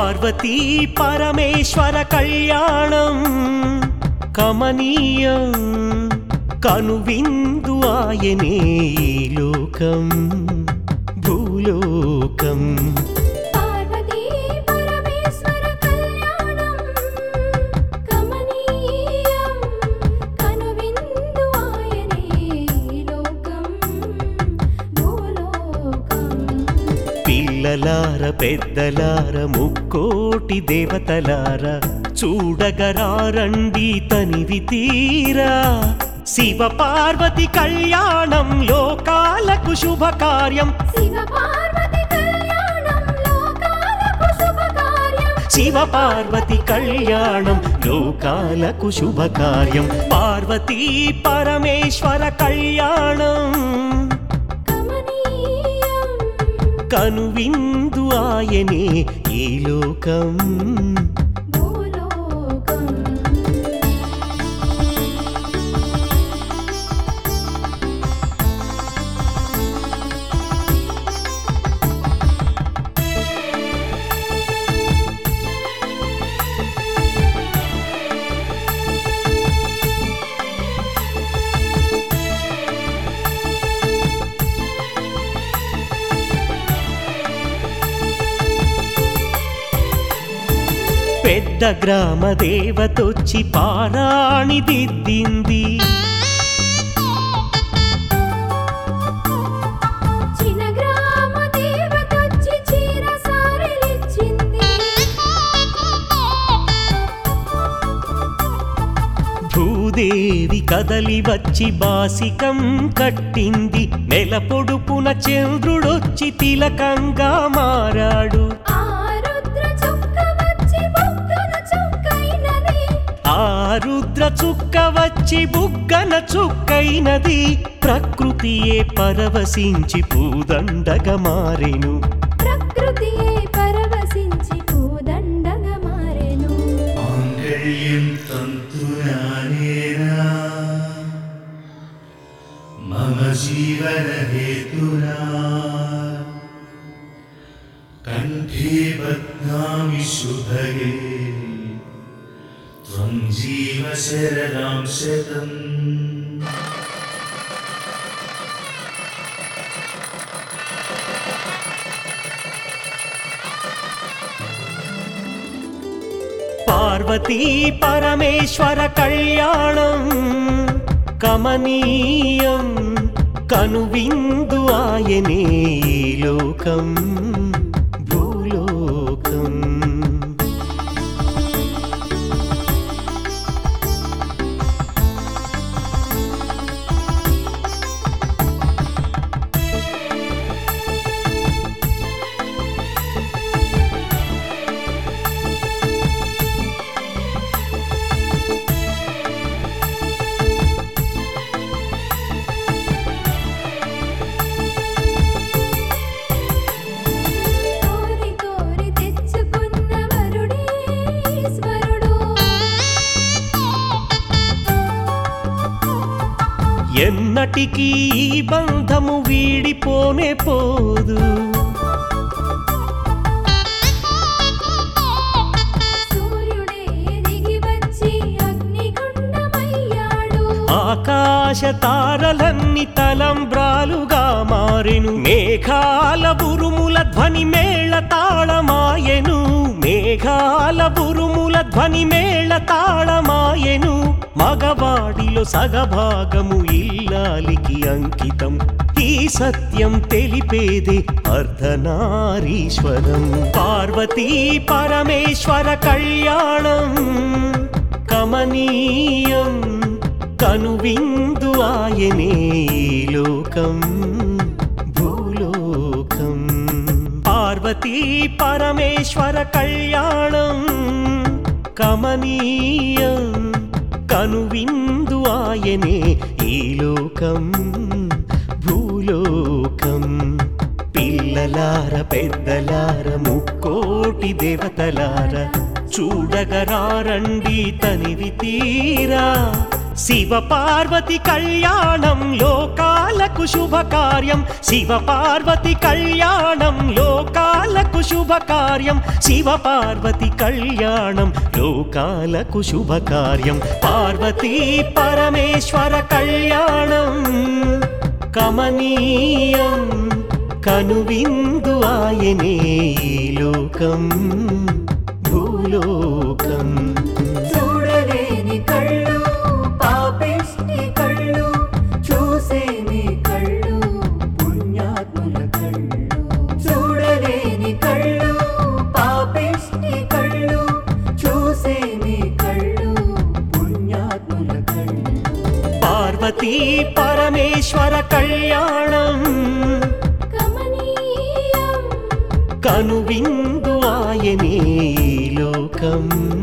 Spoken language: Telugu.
పార్వతీ పరమేశ్వర కళ్యాణం కమనీయం కనువిందు ఆయనే ఈ లోకం భూలోకం పార్వతీ పరమేశ్వర కళ్యాణం కమనీయం కనువిందు ఆయనే లోకం భూలోకం పిల్లలార పెద్దలార ముక్కోటి దేవతలార చూడగరారండి తనివి తీరా శివ పార్వతి కళ్యాణం లోకాలకు శుభకార్యం శివ పార్వతి కళ్యాణం లోకాలకు శుభకార్యం శివ పార్వతి కళ్యాణం లోకాలకు శుభకార్యం పార్వతీ పరమేశ్వర కళ్యాణం కమనీయం కనువిందు ఆయనే ఈ లోకం భూలోకం పెద్ద గ్రామ దేవతొచ్చి పారాణి దిద్దింది చిన్న గ్రామ దేవతొచ్చి చీర సారెలిచ్చింది భూదేవి కదలి వచ్చి బాసికం కట్టింది నెల పొడుపున చంద్రుడొచ్చి తిలకంగా మారాడు ఆ రుద్ర చుక్క వచ్చి బొగ్గన చుక్కైనది ఆ రుద్ర చుక్క వచ్చి బుగ్గన చుక్కైనది ప్రకృతియే పరవశించి పూదండగా మారెను ప్రకృతియే పరవశించి పూదండగా మారెను माङ्गल्यं तन्तुनानेन मम जीवनहेतुना कण्ठे बध्नामि शुभगे त्वं जीव शरदां शतम् పార్వతీ పరమేశ్వర కళ్యాణం కమనీయం కనువిందు ఆయనే ఈ లోకం భూలోకం కోరి కోరి తెచ్చుకున్న వరుడే ఈశ్వరుడు ఎన్నటికీ ఈ బంధము వీడిపోనే పోదు సూర్యుడే దిగి వచ్చి అగ్నిగుండమయ్యాడు ఆకాశ తారలన్ని తలంబ్రాలుగా మారెను మేఘాల బురుముల ధ్వని మేళ తాళమాయెను మేఘాల బురుముల ధ్వని మేళ తాళమాయెను మగవాడిలో సగభాగము ఇల్లాలికి అంకితం ఈ సత్యం తెలిపేదే అర్ధనారీశ్వరం పార్వతీ పరమేశ్వర కళ్యాణం కమనీయం కనువిందు ఆయనే ఈ లోకం భూలోకం పార్వతీ పరమేశ్వర కళ్యాణం కమనీయం కనువిందు ఆయనే ఈ లోకం భూలోకం పిల్లలార పెద్దలార ముక్కోటి దేవతలార చూడగరారండి తనివి తీరా శివ పార్వతి కళ్యాణం లోకాలకు శుభకార్యం శివ పార్వతి కళ్యాణం లోకాలకు శుభకార్యం శివ పార్వతి కళ్యాణం లోకాలకు శుభకార్యం పార్వతీ పరమేశ్వర కళ్యాణం కమనీయం కనువిందు ఆయనే ఈ లోకం భూలోకం చూడలేని కళ్ళు పాపిష్టి కళ్ళు చూసేని కళ్ళు పుణ్యాత్ముల కళ్ళు చూడలేని కళ్ళు పాపిష్టి కళ్ళు చూసేని కళ్ళు పుణ్యాత్ముల కళ్ళు పార్వతీ పరమేశ్వర కళ్యాణం కమనీయం కనువిందు ఆయనే ఈ లోకం